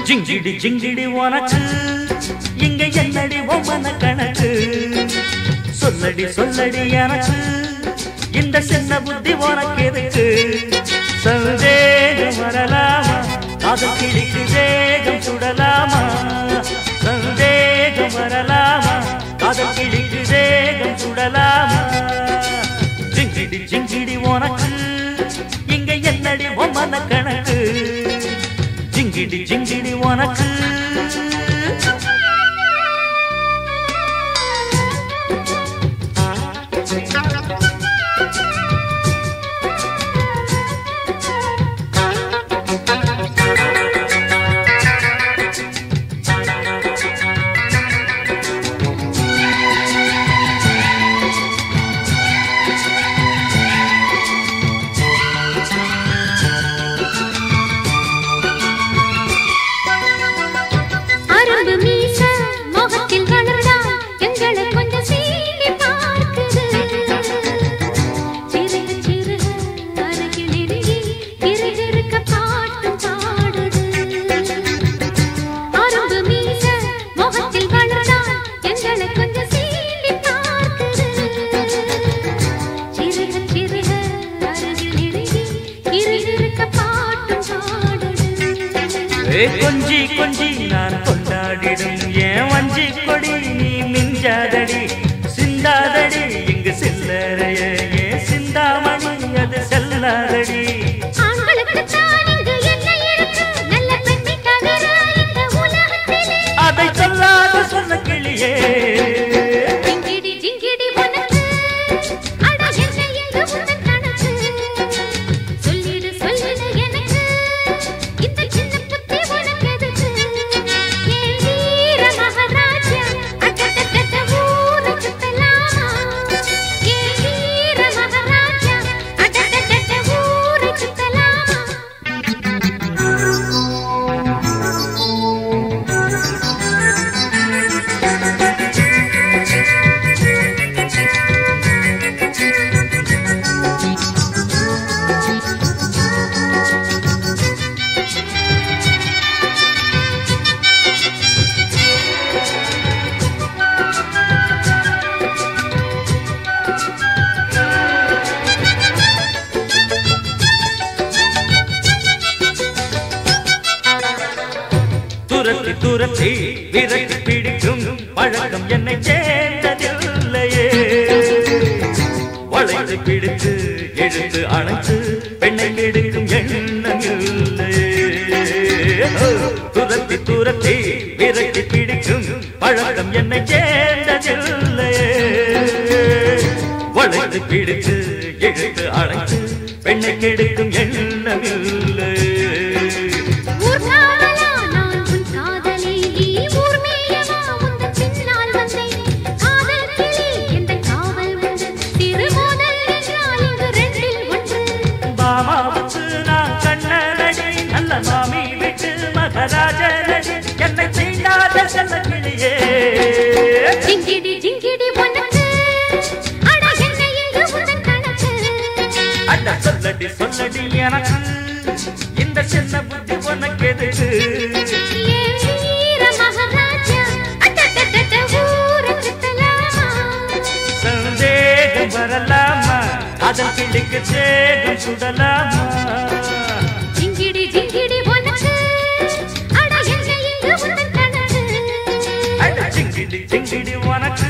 ஜிங்கிடி ஜிங்கிடி உனக்கு இங்க என்னடி ஒவ்வொன்ன கணக்கு சொல்லடி சொல்லடி எனக்கு இந்த சின்ன புத்தி உனக்கு எதுக்கு சந்தேகம் வரலாமா அது கிளிக்கு வேகம் சுடலாமா சந்தேகம் வரலாமா அது கிளிக்கு வேகம் சுடலாமா ஜிங்கிடி ஜிங்கிடி உனக்கு இங்க என்னடி ஒவ்வொன்ன கணக்கு ஜிங்கிடி ஜிங்கிடி உனக்கு அரும்பு மீச முகத்தில் வளர்ந்தா எங்களை கொஞ்சம் சீண்டி பார்க்குது சிறுக சிறுக அருகில் நெருங்கி கிறுகிறுக்க பாட்டும் பாடுது அரும்பு மீச முகத்தில் வளர்ந்தா எங்களை கொஞ்சம் சீண்டி பார்க்குது சிறுக சிறுக அருகில் நெருங்கி கிறுகிறுக்க பாட்டும் பாடுது ஏ கொஞ்சி கொஞ்சி நான் கொண்டாடிடும் ஏன் வஞ்சி கொடி நீ மிஞ்சாதடி சிந்தாதடி இங்கு சில்லறைய ஏன் சிந்தாமணி அது செல்லாதடி ஆண்களுக்குத்தான் இங்கு என்ன இருக்கு? நல்ல பெண்ணை தவிர இந்த உலகத்திலே. அதை சொல்லாத சொன்ன கிளியே ஜிங்கிடி, ஜிங்கிடி உனக்கு. அட என்ன இங்கு உந்தன் கணக்கு? சொல்லிடு, சொல்லிடு எனக்கு. இந்த சின்ன புத்தி உனக்கு எதுக்கு? என் வீர மகாராஜா, அடடடட ஊரை சுத்தலாமா? என் வீர மகாராஜா, அடடடட ஊரை சுத்தலாமா? துரத்தி துரத்தி விரட்டி பிடிக்கும் பழக்கம் என்னை சேர்ந்ததில்லையே வளைத்து பிடித்து எடுத்து அணைத்து பெண்ணை கெடுக்கும் எண்ணம் இல்லையே துரத்தி துரத்தி விரட்டி பிடிக்கும் பழக்கம் என்னை சேர்ந்ததில்லையே வளைத்து பிடித்து எடுத்து அணைத்து பெண்ணை கெடுக்கும் எண்ணம் இல்லையே ஊர்காவலா நான் உன் காதலி நீ ஊர்மேயவா உந்தன் பின்னால் வந்தேன் காதல் கிளி எந்த காவல் உண்டு திருமோதல் என்றால் இங்கு ரெண்டில் ஒன்று பாமாவுக்கு நான் கண்ணனடி நல்ல மாமி விட்டு மகராஜனடி என்னை தீண்டாத செல்ல கிளியே ஜிங்கிடி ஜிங்கிடி உனக்கு அட என்ன இங்கு உந்தன் கணக்கு அட சொல்லடி சொல்லடி எனக்கு இந்த சின்ன புத்தி உனக்கு எதுக்கு ஏன் வீர மகாராஜா அடடடட ஊரை சுத்தலாமா சந்தேகம் வரலாமா அதன் கிளிக்கு சேகம் சுடலாமா ஜிங்கிடி ஜிங்கிடி உனக்கு அட என்ன இங்கு உந்தன் கணக்கு அட சிங்கிடி சிங்கிடி உனக்கு